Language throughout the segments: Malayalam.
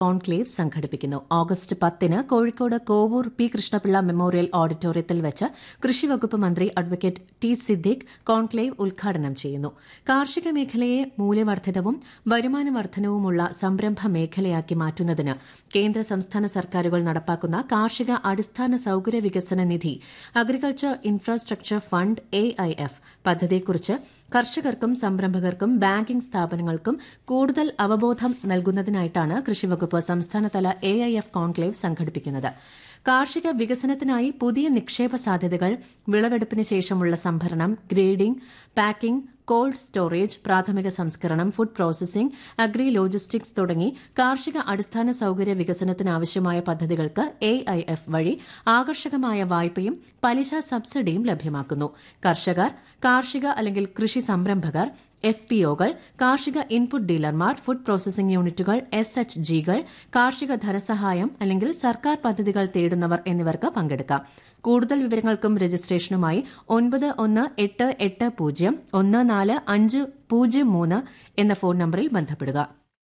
കോൺക്ലേവ് സംഘടിപ്പിക്കുന്നു ഓഗസ്റ്റ് പത്തിന് കോഴിക്കോട് കോവൂർ പി കൃഷ്ണപിള്ള മെമ്മോറിയൽ ഓഡിറ്റോറിയത്തിൽ വെച്ച് കൃഷിവകുപ്പ് മന്ത്രി അഡ്വക്കേറ്റ് ടി സിദ്ദിഖ് കോൺക്ലേവ് ഉദ്ഘാടനം ചെയ്യുന്നു കാർഷിക മേഖലയെ മൂല്യവർദ്ധിതവും വരുമാനവർദ്ധനവുമുള്ള സംരംഭ മേഖലയാക്കി മാറ്റുന്നതിന് കേന്ദ്ര സംസ്ഥാന സർക്കാരുകൾ നടപ്പാക്കുന്ന കാർഷിക അടിസ്ഥാന സൌകര്യ വികസന നിധി അഗ്രികൾച്ചർ ഇൻഫ്രാസ്ട്രക്ചർ ഫണ്ട് എഐഎഫ് പദ്ധതിയെക്കുറിച്ച് കർഷകർക്കും സംരംഭകർക്കും ബാങ്കിംഗ് സ്ഥാപനങ്ങൾക്കും കൂടുതൽ അവബോധം നൽകുന്നതിനായിട്ടാണ് കൃഷിവകുപ്പ് സംസ്ഥാനതല എഐഎഫ് കോൺക്ലേവ് സംഘടിപ്പിക്കുന്നത് കാർഷിക വികസനത്തിനായി പുതിയ നിക്ഷേപ സാധ്യതകൾ വിളവെടുപ്പിന് ശേഷമുള്ള സംഭരണം ഗ്രേഡിംഗ് പാക്കിംഗ് കോൾഡ് സ്റ്റോറേജ് പ്രാഥമിക സംസ്കരണം ഫുഡ് പ്രോസസിംഗ് അഗ്രി ലോജിസ്റ്റിക്സ് തുടങ്ങി കാർഷിക അടിസ്ഥാന സൌകര്യ വികസനത്തിനാവശ്യമായ പദ്ധതികൾക്ക് എഐഎഫ് വഴി ആകർഷകമായ വായ്പയും പലിശ സബ്സിഡിയും ലഭ്യമാക്കുന്നു കർഷകർ കാർഷിക അല്ലെങ്കിൽ കൃഷി സംരംഭകർ എഫ് പി ഒകൾ കാർഷിക ഇൻപുട്ട് ഡീലർമാർ ഫുഡ് പ്രോസസിംഗ് യൂണിറ്റുകൾ എസ് എച്ച് ജികൾ കാർഷിക ധനസഹായം അല്ലെങ്കിൽ സർക്കാർ പദ്ധതികൾ തേടുന്നവർ എന്നിവർക്ക് പങ്കെടുക്കാം കൂടുതൽ വിവരങ്ങൾക്കും രജിസ്ട്രേഷനുമായി ഒൻപത് ഒന്ന് എട്ട് എട്ട് പൂജ്യം ഒന്ന് നാല് അഞ്ച് പൂജ്യം മൂന്ന് എന്ന ഫോൺ നമ്പറിൽ ബന്ധപ്പെടുക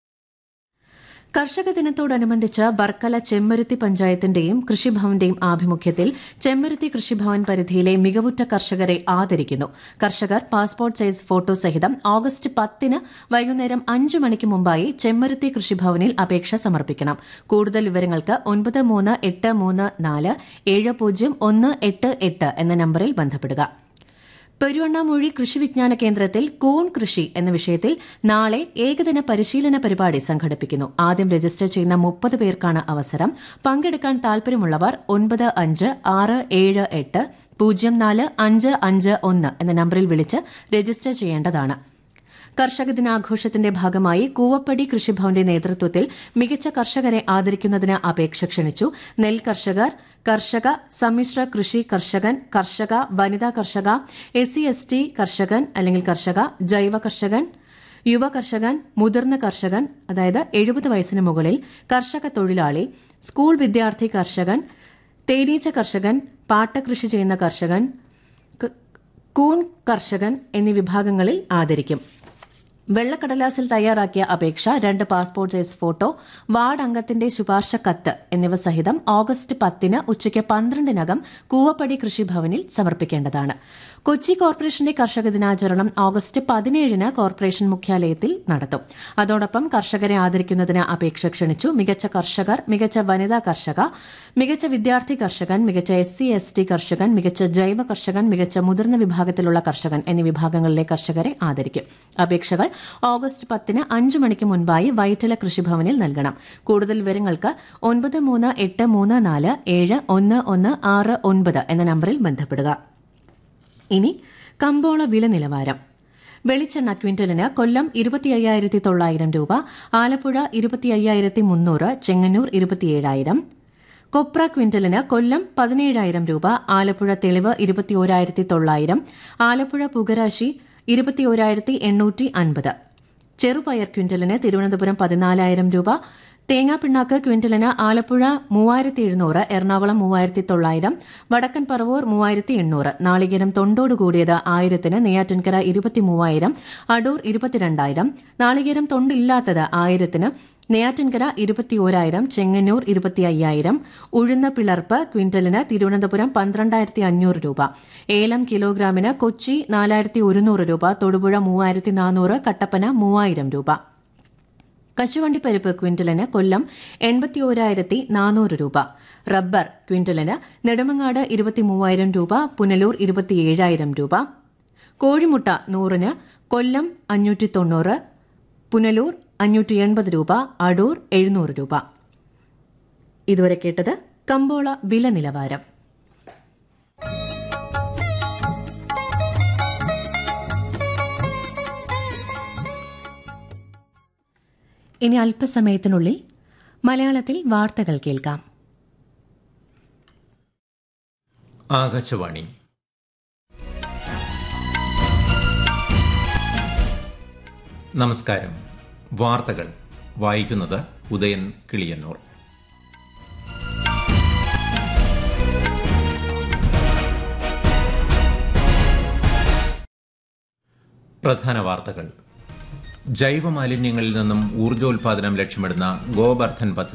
കർഷക ദിനത്തോടനുബന്ധിച്ച് വർക്കല ചെമ്മരുത്തി പഞ്ചായത്തിന്റെയും കൃഷിഭവന്റെയും ആഭിമുഖ്യത്തിൽ ചെമ്മരുത്തി കൃഷിഭവൻ പരിധിയിലെ മികവുറ്റ കർഷകരെ ആദരിക്കുന്നു കർഷകർ പാസ്പോർട്ട് സൈസ് ഫോട്ടോ സഹിതം ഓഗസ്റ്റ് പത്തിന് വൈകുന്നേരം അഞ്ച് മണിക്ക് മുമ്പായി ചെമ്മരുത്തി കൃഷിഭവനിൽ അപേക്ഷ സമർപ്പിക്കണം കൂടുതൽ വിവരങ്ങൾക്ക് ഒൻപത് മൂന്ന് എട്ട് മൂന്ന് നാല് ഏഴ് പൂജ്യം ഒന്ന് എട്ട് എട്ട് എന്ന നമ്പറിൽ ബന്ധപ്പെടുക പെരുവണ്ണാമൂഴി കൃഷി വിജ്ഞാന കേന്ദ്രത്തിൽ കൂൺ കൃഷി എന്ന വിഷയത്തിൽ നാളെ ഏകദിന പരിശീലന പരിപാടി സംഘടിപ്പിക്കുന്നു ആദ്യം രജിസ്റ്റർ ചെയ്യുന്ന മുപ്പത് പേർക്കാണ് അവസരം പങ്കെടുക്കാൻ താൽപര്യമുള്ളവർ ഒൻപത് അഞ്ച് ആറ് ഏഴ് എട്ട് പൂജ്യം നാല് അഞ്ച് അഞ്ച് ഒന്ന് എന്ന നമ്പറിൽ വിളിച്ച് രജിസ്റ്റർ ചെയ്യേണ്ടതാണ് കർഷക ദിനാഘോഷത്തിന്റെ ഭാഗമായി കൂവപ്പടി കൃഷിഭവന്റെ നേതൃത്വത്തിൽ മികച്ച കർഷകരെ ആദരിക്കുന്നതിന് അപേക്ഷ ക്ഷണിച്ചു നെൽ കർഷകർ കർഷക സമ്മിശ്ര കൃഷി കർഷകൻ കർഷക വനിതാ കർഷക എസ് സി എസ് ടി കർഷകൻ അല്ലെങ്കിൽ കർഷക ജൈവ കർഷകൻ യുവ കർഷകൻ മുതിർന്ന കർഷകൻ അതായത് എഴുപത് വയസ്സിന് മുകളിൽ കർഷക തൊഴിലാളി സ്കൂൾ വിദ്യാർത്ഥി കർഷകൻ തേനീച്ച കർഷകൻ പാട്ടകൃഷി ചെയ്യുന്ന കർഷകൻ കൂൺ കർഷകൻ എന്നീ വിഭാഗങ്ങളിൽ ആദരിക്കും വെള്ളക്കടലാസിൽ തയ്യാറാക്കിയ അപേക്ഷ രണ്ട് പാസ്പോർട്ട് സൈസ് ഫോട്ടോ വാർഡ് അംഗത്തിന്റെ ശുപാർശ കത്ത് എന്നിവ സഹിതം ഓഗസ്റ്റ് പത്തിന് ഉച്ചയ്ക്ക് പന്ത്രണ്ടിനകം കൂവപ്പടി കൃഷിഭവനിൽ സമർപ്പിക്കേണ്ടതാണ് കൊച്ചി കോർപ്പറേഷന്റെ കർഷക ദിനാചരണം ഓഗസ്റ്റ് പതിനേഴിന് കോർപ്പറേഷൻ മുഖ്യാലയത്തിൽ നടത്തും അതോടൊപ്പം കർഷകരെ ആദരിക്കുന്നതിന് അപേക്ഷ ക്ഷണിച്ചു മികച്ച കർഷകർ മികച്ച വനിതാ കർഷക മികച്ച വിദ്യാർത്ഥി കർഷകൻ മികച്ച എസ് സി എസ് ടി കർഷകൻ മികച്ച ജൈവ കർഷകൻ മികച്ച മുതിർന്ന വിഭാഗത്തിലുള്ള കർഷകൻ എന്നീ വിഭാഗങ്ങളിലെ കർഷകരെ ആദരിക്കും അപേക്ഷകൾ ഓഗസ്റ്റ് പത്തിന് അഞ്ച് മണിക്ക് മുൻപായി വൈറ്റില കൃഷിഭവനിൽ നൽകണം കൂടുതൽ വിവരങ്ങൾക്ക് ഒൻപത് മൂന്ന് എട്ട് മൂന്ന് നാല് ഏഴ് ഒന്ന് ഒന്ന് ആറ് ഒൻപത് എന്ന നമ്പറിൽ ബന്ധപ്പെടുക ഇനി കമ്പോള വില നിലവാരം വെളിച്ചെണ്ണ ക്വിന്റലിന് കൊല്ലം ഇരുപത്തി അയ്യായിരത്തി തൊള്ളായിരം രൂപ ആലപ്പുഴ ഇരുപത്തി അയ്യായിരത്തി മുന്നൂറ് ചെങ്ങന്നൂർ ഇരുപത്തിയേഴായിരം കൊപ്ര ക്വിന്റലിന് കൊല്ലം പതിനേഴായിരം രൂപ ആലപ്പുഴ തെളിവ് ഇരുപത്തിയോരായിരത്തി തൊള്ളായിരം ആലപ്പുഴ പുകരാശി ഇരുപത്തിയോരായിരത്തി എണ്ണൂറ്റി അൻപത് ചെറുപയർ ക്വിന്റലിന് തിരുവനന്തപുരം പതിനാലായിരം രൂപ തേങ്ങാപ്പിണ്ണാക്ക് ക്വിന്റലിന് ആലപ്പുഴ മൂവായിരത്തി എഴുന്നൂറ് എറണാകുളം മൂവായിരത്തി തൊള്ളായിരം വടക്കൻ പറവൂർ മൂവായിരത്തി എണ്ണൂറ് നാളികേരം തൊണ്ടോട് കൂടിയത് ആയിരത്തിന് നെയ്യാറ്റിൻകര ഇരുപത്തി മൂവായിരം അടൂർ ഇരുപത്തിരണ്ടായിരം നാളികേരം തൊണ്ടില്ലാത്തത് ആയിരത്തിന് നെയ്യാറ്റിൻകര ഇരുപത്തിയോരായിരം ചെങ്ങന്നൂർ ഇരുപത്തി അയ്യായിരം ഉഴുന്ന പിളർപ്പ് ക്വിന്റലിന് തിരുവനന്തപുരം പന്ത്രണ്ടായിരത്തി അഞ്ഞൂറ് രൂപ ഏലം കിലോഗ്രാമിന് കൊച്ചി നാലായിരത്തി ഒരുന്നൂറ് രൂപ തൊടുപുഴ മൂവായിരത്തി നാനൂറ് കട്ടപ്പന മൂവായിരം രൂപ കശുവണ്ടി പരിപ്പ് ക്വിന്റലിന് കൊല്ലം എൺപത്തിയോരായിരത്തി നാനൂറ് രൂപ റബ്ബർ ക്വിന്റലിന് നെടുമങ്ങാട് ഇരുപത്തിമൂവായിരം രൂപ പുനലൂർ ഇരുപത്തിയേഴായിരം രൂപ കോഴിമുട്ട നൂറിന് കൊല്ലം അഞ്ഞൂറ്റി തൊണ്ണൂറ് പുനലൂർ അഞ്ഞൂറ്റി എൺപത് രൂപ അടൂർ എഴുന്നൂറ് രൂപ ഇതുവരെ കേട്ടത് കമ്പോള വില നിലവാരം ഇനി അല്പസമയത്തിനുള്ളിൽ മലയാളത്തിൽ വാർത്തകൾ കേൾക്കാം ആകാശവാണി നമസ്കാരം വാർത്തകൾ വായിക്കുന്നത് ഉദയൻ കിളിയന്നൂർ പ്രധാന വാർത്തകൾ ജൈവ മാലിന്യങ്ങളിൽ നിന്നും ഊർജ്ജോൽപാദനം ലക്ഷ്യമിടുന്ന ഗോബർദ്ധൻ പദ്ധതി